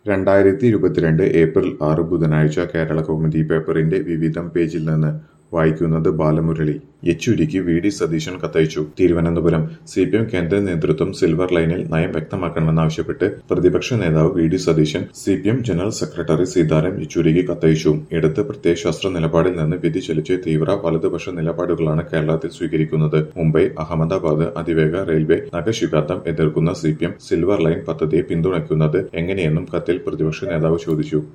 രണ്ടായിരത്തി ഇരുപത്തിരണ്ട് ഏപ്രിൽ ആറ് ബുധനാഴ്ച കേരള കൗമുദി പേപ്പറിന്റെ വിവിധം പേജിൽ നിന്ന് വായിക്കുന്നത് ബാലമുരളി യെച്ചൂരിക്ക് വി ഡി സതീശൻ കത്തയച്ചു തിരുവനന്തപുരം സി പി എം കേന്ദ്ര നേതൃത്വം സിൽവർ ലൈനിൽ നയം വ്യക്തമാക്കണമെന്നാവശ്യപ്പെട്ട് പ്രതിപക്ഷ നേതാവ് V D Satheesan C P M general secretary Sitaram യെച്ചൂരിക്ക് കത്തയച്ചു ഇടത് പ്രത്യയശാസ്ത്ര നിലപാടിൽ നിന്ന് വ്യതിചലിച്ച് തീവ്ര വലതുപക്ഷ നിലപാടുകളാണ് കേരളത്തിൽ സ്വീകരിക്കുന്നത് മുംബൈ അഹമ്മദാബാദ് അതിവേഗ റെയിൽവേ നഖശിഖാന്തം എതിർക്കുന്ന C P M silver line പദ്ധതിയെ പിന്തുണയ്ക്കുന്നത് എങ്ങനെയെന്നും കത്തിൽ പ്രതിപക്ഷ നേതാവ് ചോദിച്ചു